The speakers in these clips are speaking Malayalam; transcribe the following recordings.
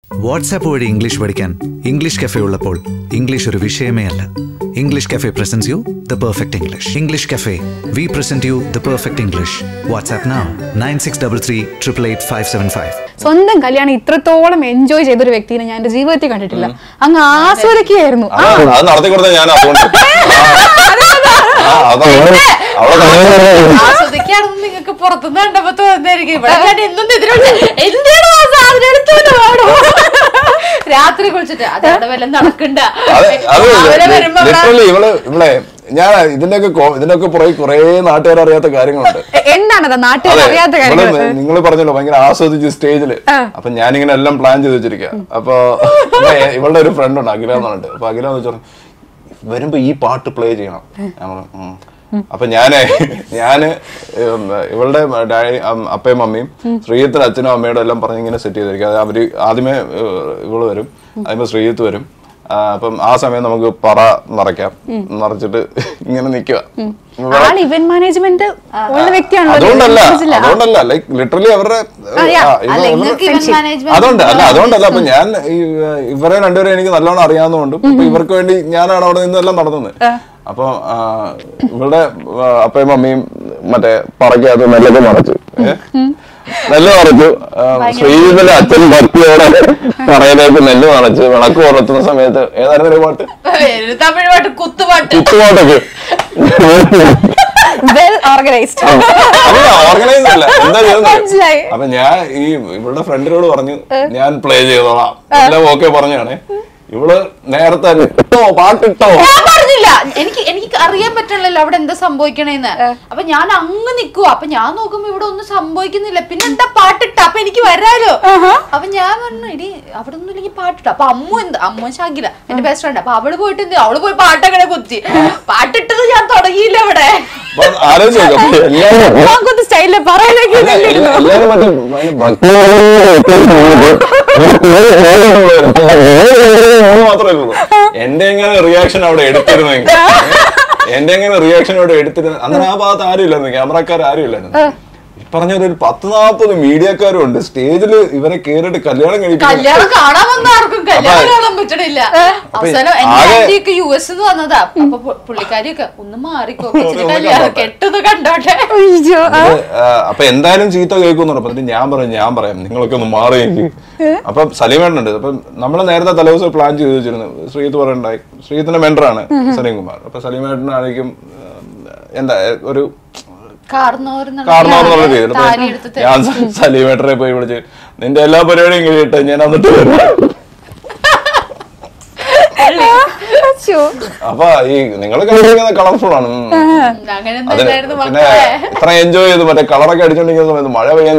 വാട്സാപ്പ് വഴി ഇംഗ്ലീഷ് പഠിക്കാൻ ഇംഗ്ലീഷ് കഫേ ഉള്ളപ്പോൾ ഇംഗ്ലീഷ് ഒരു വിഷയമേ അല്ല English cafe presents you the perfect English English cafe we present you the perfect English WhatsApp now nine six double three triple eight five seven five സ്വന്തം കല്യാണം ഇത്രത്തോളം എൻജോയ് ചെയ്തൊരു വ്യക്തിനെ ഞാൻ എന്റെ ജീവിതത്തിൽ കണ്ടിട്ടില്ല അങ്ങ് ആസ്വദിക്കുകയായിരുന്നു ആ, അത് അത് നടത്തി കൊടുത്ത ഞാൻ അതുകൊണ്ട് ആ, അതാണ്. അവളെ കല്യാണം ആസ്വദിക്കാണെന്ന് നിങ്ങൾക്ക് പുറത്തുനിന്ന് കണ്ടപ്പോ തോന്നുന്നായിരിക്കും ഇവിടെ ഞാൻ എന്നും എതിരോട്ട് എന്തിനാണ് ആ സാധനം എടുത്തോണ്ട് പോണോ രാത്രി കുളിച്ചിട്ട് അതവിടെ വല്ല നടക്കണ്ട അത് അത് അവരെ വരുമ്പോ ഇവിടെ ലിറ്ററലി ഇവള് ഇവളെ ഞാൻ ഇതിന്റെയൊക്കെ കോ- ഇതിനൊക്കെ പുറകെ കുറേ നാട്ടുകാർ അറിയാത്ത കാര്യങ്ങളുണ്ട് എ- എന്താണത് നാട്ടുകാർ അറിയാത്ത കാര്യങ്ങൾ നിങ്ങൾ പറഞ്ഞല്ലോ ഭയങ്കര ആസ്വദിച്ച് സ്റ്റേജില് അപ്പൊ ഞാനിങ്ങനെ എല്ലാം പ്ലാൻ ചെയ്ത് വെച്ചിരിക്കുക അപ്പൊ ഇവ- ഇവളുടെ ഒരു ഫ്രണ്ട് ഉണ്ട് അഖില എന്ന് പറഞ്ഞിട്ട് അപ്പൊ അഖില എന്ന് വെച്ചാൽ വരുമ്പോ ഈ പാട്ട് പ്ലേ ചെയ്യണം ഞാൻ പറഞ്ഞു, "ഉം." അപ്പൊ ഞാന് ഞാന് ഉം, ഇവളുടെ ഡാഡി അം- അപ്പയും മമ്മിയും ശ്രീയത്തിന് അച്ഛനും അമ്മയോടും എല്ലാം പറഞ്ഞ് ഇങ്ങനെ സെറ്റ് ചെയ്തിരിക്കുക അത് അവര് ആദ്യമേ ഏഹ്, ഇവള് വരും ആദ്യമേ ശ്രീയത്ത് വരും ആ, അപ്പം ആ സമയം നമുക്ക് പറ നിറയ്ക്കാം നിറച്ചിട്ട് ഇങ്ങനെ നിക്കുക ആൾ ഇവന്റ് മാനേജ്മെന്റ് ഉള്ള വ്യക്തിയാണല്ലോ അതുകൊണ്ടല്ല മനസ്സില്ല. ആ, അതുകൊണ്ടല്ല ലൈക്ക് ലിറ്ററലി അവരുടെ ആ, yeah. ആ, ഇവ- അല്ല ഇവരുടെ- നിങ്ങൾക്ക് ഇവന്റ് മാനേജ്മെന്റ് അതുകൊണ്ട് അല്ല അതുകൊണ്ടല്ല അപ്പൊ ഞാൻ ഈ, ഇവരെ രണ്ടുപേരും എനിക്ക് നല്ലോണം അറിയാവുന്നതുകൊണ്ട് ഇപ്പൊ ഇവർക്ക് വേണ്ടി ഞാനാണ് അവിടെ നിന്നെല്ലാം നടത്തുന്നത് അപ്പൊ ആ, ഇവളുടെ ആ, അപ്പയും മമ്മിയും മറ്റേ പറക്കകത്ത് നെല്ലൊക്കെ മറച്ചു ഏ? നെല്ല് മറച്ചു ആ, ശ്രീജിത്തിന്റെ അച്ഛൻ ഭക്തിയോടെ പറയിലേക്ക് നെല്ല് മറച്ചു വിളക്ക് പുറത്തുന്ന സമയത്ത് ഏതായിരുന്നു ഒരു പാട്ട് ഒരു തമിഴ് പാട്ട് കുത്തുപാട്ട് ചുറ്റുപാട്ടൊക്കെ well organized. അല്ല ഓർഗനൈസ് അല്ല എന്താ മനസ്സിലായി. ചെയ്യുന്നത് അപ്പൊ ഞാൻ ഈ ഇവളുടെ ഫ്രണ്ടിനോട് പറഞ്ഞു ഞാൻ പ്ലേ ചെയ്തോളാം എല്ലാം ഓക്കെ പറഞ്ഞാണ് ഇവള് നേരത്തെ ഇട്ടോ പാട്ടിട്ടോ ഞാൻ പറഞ്ഞില്ല എനിക്ക് എനിക്ക് അറിയാൻ പറ്റണല്ലോ അവിടെ എന്താ സംഭവിക്കണേന്ന് അപ്പൊ ഞാൻ അങ്ങ് നിക്കുവ അപ്പൊ ഞാൻ നോക്കുമ്പോ ഇവിടെ ഒന്നും സംഭവിക്കുന്നില്ല പിന്നെ എന്താ പാട്ടിട്ട അപ്പൊ എനിക്ക് വരാലോ അപ്പൊ ഞാൻ പറഞ്ഞു എടി അവിടെ ഒന്നും ഇല്ലെങ്കിൽ പാട്ടിട്ട അപ്പൊ അമ്മു എന്ത് അമ്മ ശാങ്കില എന്റെ ബെസ്റ്റ് ഫ്രണ്ട് അപ്പൊ അവള് പോയിട്ട് എന്ത് അവള് പോയി പാട്ടങ്ങനെ കുത്തി പാട്ടിട്ടത് ഞാൻ തുടങ്ങിയില്ല അവിടെ അപ്പൊ ആലോചിച്ച് നോക്ക്. അപ്പൊ എല്ലാവരും പാങ്കുത്ത് സ്റ്റൈലില് പറയാനൊക്കെ അല്ല, എല്ലാ- എല്ലാവരും മറ്റേ ഭയങ്കര ഭക്തി മാത്രമേ ഉള്ളൂ എന്റെ എങ്ങനെ റിയാക്ഷൻ അവിടെ എടുത്തിരുന്നെങ്കിൽ എന്റെ എങ്ങനെ റിയാക്ഷൻ അവിടെ എടുത്തിരുന്ന അന്നേരം ആ ഭാഗത്ത് ആരും ഇല്ലായിരുന്നു ക്യാമറക്കാർ ആരും ഇല്ലായിരുന്നു ഈ പറഞ്ഞ ഒരു പത്ത് നാൽപ്പത് മീഡിയക്കാരും ഉണ്ട് സ്റ്റേജിൽ ഇവരെ കേറിയിട്ട് കല്യാണം കഴിപ്പിക്കാൻ കല്യാണം കാണാൻ വന്ന ആർക്കും കല്യാണം കാണാൻ പറ്റണില്ല അവസാനം എന്റെ ആകെ- ആന്റിയൊക്കെ യു എസ് വന്നതാ അപ്പൊ പു- പുള്ളിക്കാരിയൊക്കെ ഒന്ന് മാറിക്കോ ഇച്ചിരി ഒന്ന് കല്യാണം കണ്ടോട്ടെ. കെട്ടത് കണ്ടോട്ടെ അയ്യോ ആ. ഇത്, ആ, അപ്പൊ എന്തായാലും ചീത്ത കേൾക്കുന്നു എന്നിട്ട് ഞാൻ പറയും ഞാൻ പറയാം നിങ്ങളൊക്കെ ഒന്ന് മാറിയെങ്കിൽ അപ്പൊ സലീമേട്ടനുണ്ട് അപ്പൊ നമ്മൾ നേരത്തെ തലേദിവസം പ്ലാൻ ചെയ്ത് വെച്ചിരുന്നു ശ്രീത്ത് പറയണ്ടായി ശ്രീത്തിന്റെ മെന്ററാണ് സലീം കുമാർ അപ്പൊ സലീമേട്ടനായിരിക്കും ആ, എന്താ ഒരു കാർന്നോരെന്നുള്ള കാരണവർ താലി ചെയ്തിട്ട് എടുത്ത് തരും. ഞാൻ സ- സലീമേട്ടനെ പോയി വിളിച്ച് നിന്റെ എല്ലാ പരിപാടിയും കഴിയട്ടെ ഞാൻ എന്നിട്ട് വരാം അച്ഛോ. അപ്പൊ ഈ നിങ്ങൾ കണ്ടിരിക്കുന്ന കളർഫുൾ ആണ് ഉം. അങ്ങനെയൊന്നും അതിന് ഇല്ലായിരുന്നു പിന്നെ മക്കളെ ഇത്ര എൻജോയ് ചെയ്തു മറ്റേ കളറൊക്കെ അടിച്ചോണ്ടിരിക്കുന്ന സമയത്ത് മഴ പെയ്യാൻ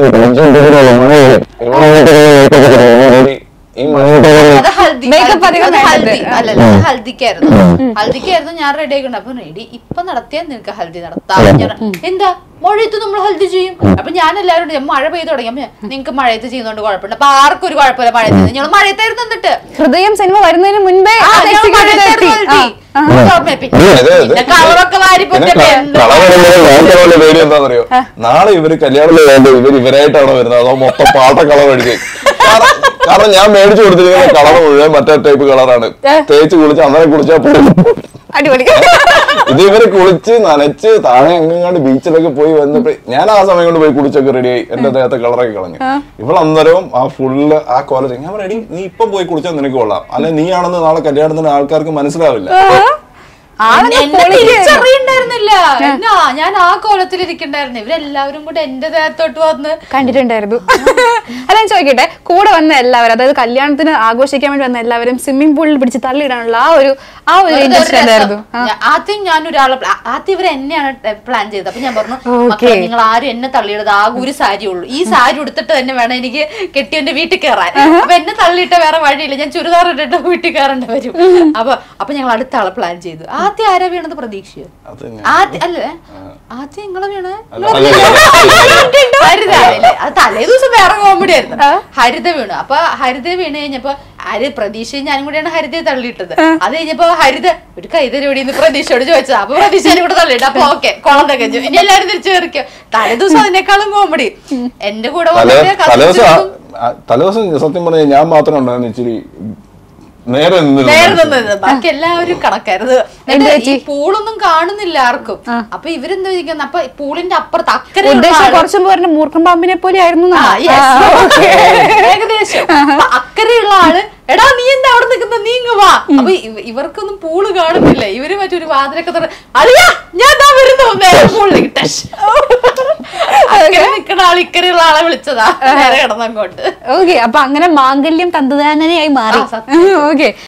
ഈ മഴ അത് ഹൽദി Makeup ഹൽദി- അധികം അത് വേണ്ടത്. ഹൽദി അല്ലല്ല അത് ഹൽദിക്കായിരുന്നു ഹൽദിക്കായിരുന്നു ഞാൻ റെഡി ആയിട്ടുണ്ട് അപ്പൊ റെഡി ഇപ്പൊ നടത്തിയാൽ നിനക്ക് ഹൽദി നടത്താം ഞാൻ എന്താ മഴയത്ത് നമ്മൾ ഹൽദി ചെയ്യും അപ്പൊ ഞാൻ എല്ലാവരും ഞാൻ മഴ പെയ്ത് തുടങ്ങി അപ്പൊ നിങ്ങക്ക് മഴയത്ത് ചെയ്യുന്നോണ്ട് കുഴപ്പമില്ല അപ്പൊ ആർക്കും ഒരു കുഴപ്പമില്ല മഴയത്ത് ഞങ്ങൾ മഴയത്തായിരുന്നു എന്നിട്ട് ഹൃദയം സിനിമ വരുന്നതിന് മുൻപേ ആ, അത് ഞങ്ങൾ execute മഴയത്തായിരുന്നു ചെയ്തെത്തി. ഹൽദി. ആ, ആ. പിന്നെ ഇത് ഇത് പിന്നെ കളറൊക്കെ വാരി പിന്നെ പൊട്ടിട്ട് ക- എന്തോ കളർ വരുമ്പോൾ നേരത്തെ പോലെ പേടി എന്താണെന്നറിയോ നാളെ ഇവര് കല്യാണത്തിന് വേണ്ടി ഇവര് ഇവരായിട്ടാണോ വരുന്നത് അതോ മൊത്തം പാട്ട കളർ അടിച്ച് കാരണം- കാരണം ഞാൻ മേടിച്ചു കൊടുത്തിരിക്കുന്ന കളർ മുഴുവൻ മറ്റേ ടൈപ്പ് കളറാണ് തേച്ച് കുളിച്ച് അന്നേരം കുളിച്ചാൽ പോകും അടിപൊളി ഇത് ഇവര് കുളിച്ച് നനച്ച് താഴെ എങ്ങാണ്ട് ബീച്ചിലൊക്കെ പോയി വന്നപ്പോ ഞാൻ ആ സമയം കൊണ്ട് പോയി കുളിച്ചൊക്കെ റെഡിയായി എന്റെ ദേഹത്തെ കളറൊക്കെ കളഞ്ഞു ഇവൾ അന്നേരവും ആ ഫുള്ള് ആ കോലത്തിൽ ഞാൻ റെഡി നീ ഇപ്പൊ പോയി കുളിച്ചാൽ നിനക്ക് കൊള്ളാം അല്ലെ നീ ആണെന്ന് നാളെ കല്യാണത്തിന് ആൾക്കാർക്ക് മനസ്സിലാവില്ല ആളങ്ങ് എന്നെ പൊളിക്കുകയായിരുന്നു. തിരിച്ചറിയണ്ടായിരുന്നില്ല എന്നാ ഞാൻ ആ കോലത്തിൽ ഇരിക്കണ്ടായിരുന്നു ഇവരെല്ലാവരും കൂടെ എന്റെ ദേഹത്തോട്ട് വന്ന് കണ്ടിട്ടുണ്ടായിരുന്നു അല്ല ഞാൻ ചോദിക്കട്ടെ കൂടെ വന്ന എല്ലാവരും അതായത് കല്യാണത്തിന് ആഘോഷിക്കാൻ വേണ്ടി വന്ന എല്ലാവരും സ്വിമ്മിംഗ് പൂളിൽ പിടിച്ച് തള്ളിയിടാനുള്ള ആ ഒരു ആ ഒരു വെറുതെ ഒരു ഇൻട്രസ്റ്റ് രസം. എന്തായിരുന്നു ആ. ഞാ- ആദ്യം ഞാൻ ഒരാളെ പ്ല- ആദ്യം ഇവർ എന്നെയാണ് പ്ലാൻ ചെയ്തത് അപ്പൊ ഞാൻ പറഞ്ഞു Okay. മക്കളെ നിങ്ങൾ ആരും എന്നെ തള്ളിയിടത് ആകെ ഒരു സാരി ഉള്ളൂ ഈ സാരി ഉടുത്തിട്ട് തന്നെ വേണം എനിക്ക് കെട്ടിയവന്റെ വീട്ടിൽ കയറാൻ അപ്പൊ എന്നെ തള്ളിയിട്ട വേറെ വഴിയില്ല ഞാൻ ചുരിദാർ ഇട്ടിട്ട് വീട്ടിൽ കയറേണ്ടി വരും അപ്പൊ അപ്പൊ ഞങ്ങൾ അടുത്ത ആളെ പ്ലാൻ ചെയ്തു ആദ്യം ആരാ വീണത് പ്രതീക്ഷയോ അത് ഞാൻ- ആദ്യം അല്ലേ ആദ്യം നിങ്ങളെ വീണേ അല്ല, അല്ല, ഹരിത ആണല്ലേ? അത് തലേ ദിവസം വേറെ കോമഡി ആയിരുന്നു ഹരിത വീണു അപ്പൊ ഹരിത വീണ് കഴിഞ്ഞപ്പോ ആര് പ്രതീക്ഷയും ഞാനും കൂടിയാണ് ഹരിതയെ തള്ളിയിട്ടത് അത് കഴിഞ്ഞപ്പോ ഹരിത ഒരു കൈതരി എവിടെയെന്ന് പ്രതീക്ഷയോട് ചോദിച്ചത് അപ്പൊ പ്രതീക്ഷ എന്നെ കൂടെ തള്ളിയിട്ട് അപ്പൊ ഓക്കെ കുളം തികഞ്ഞു ഇനി എല്ലാരും തിരിച്ചു കയറിക്കോ തലേ ദിവസം അതിനേക്കാളും കോമഡി എന്റെ കൂടെ തലേ വന്നിട്ട് തലേദിവസം cousins ഉം ആ, തലേദിവസം സത്യം പറഞ്ഞാൽ ഞാൻ മാത്രം ഉണ്ടായിരുന്നു ഇച്ചിരി നേരെ നിന്നിരുന്നു. നേരെ നിന്നത് ബാക്കി എല്ലാവരും കണക്കായിരുന്നു എന്ത് എന്നിട്ട് പറ്റി? ഈ പൂളൊന്നും കാണുന്നില്ല ആർക്കും അപ്പൊ ഇവരെന്താ ചോദിക്കുന്നത് അപ്പൊ പൂളിന്റെ അപ്പുറത്ത് അക്കരെ ഉദ്ദേശം കുറച്ചും പോരുടെ മൂർഖൻ പാമ്പിനെ പോലെ ആയിരുന്നു ആ, എന്നാണ്. yes. ആ, okay. ഏകദേശം അപ്പൊ അക്കരെയുള്ള ആള് എടാ നീ എന്താ അവിടെ നിൽക്കുന്ന നീ ഇങ്ങ് വാ അപ്പൊ ഇവ- ഇവർക്കൊന്നും പൂള് കാണുന്നില്ല ഇവര് മറ്റൊരു വാതിലൊക്കെ തുറ അളിയാ ഞാൻ ദാ വരുന്നു നേരെ പൂളിലേക്ക് ടഷ്. അക്കരെ നിൽക്കുന്ന ആൾ ഇക്കരെയുള്ള ആളെ വിളിച്ചതാ നേരെ കിടന്നങ്ങോട്ട് ഓക്കെ അപ്പൊ അങ്ങനെ മാംഗല്യം തന്തുതാനയായി മാറി ആ, സത്യം. ഓക്കെ